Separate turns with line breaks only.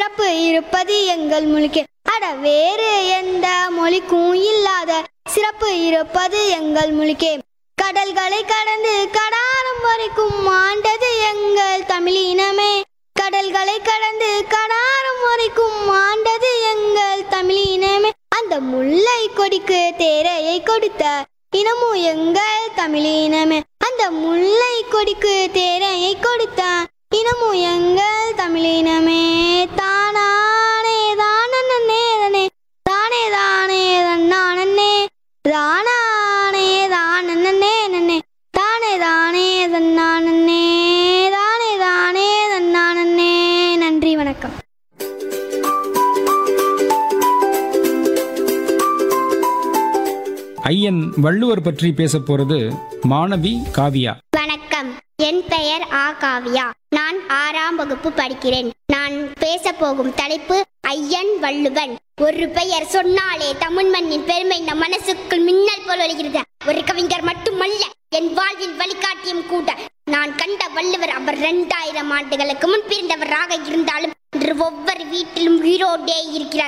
சிறப்பு இருப்பது எங்கள் மொழிக்கு அட வேறு எந்த மொழிக்கும் இல்லாத சிறப்பு இருப்பது எங்கள் மொழிக்கே கடல்களை கடந்து கடாரம் வரைக்கும் ஆண்டது எங்கள் தமிழினமே கடல்களை கடந்து கடாரம் வரைக்கும் ஆண்டது எங்கள் தமிழினமே அந்த முல்லை கொடிக்கு தேரையை கொடுத்த இனமும் எங்கள் தமிழினமே அந்த முல்லை கொடிக்கு தேரையை கொடுத்த இனமும் எங்கள் தமிழினமே தானானே தானே தானே தானே தானே தன்னானே தானானே தானே நன்னே தானே தானே தன்னானே தானே தானே தன்னானே நன்றி வணக்கம்
ஐயன் வள்ளுவர் பற்றி பேச போறது மாணவி காவியா
வணக்கம் என் பெயர் ஆ காவியா நான் ஆறாம் வகுப்பு படிக்கிறேன் நான் பேச போகும் தலைப்பு ஐயன் வள்ளுவன் ஒரு பெயர் சொன்னாலே தமிழ் மண்ணின் பெருமை நம் மனசுக்குள் மின்னல் போல் ஒழுகிறது ஒரு கவிஞர் மட்டுமல்ல என் வாழ்வில் வழிகாட்டியும் கூட நான் கண்ட வள்ளுவர் அவர் இரண்டாயிரம் ஆண்டுகளுக்கு முன் பிறந்தவராக இருந்தாலும் இன்று ஒவ்வொரு வீட்டிலும் உயிரோடே இருக்கிறார்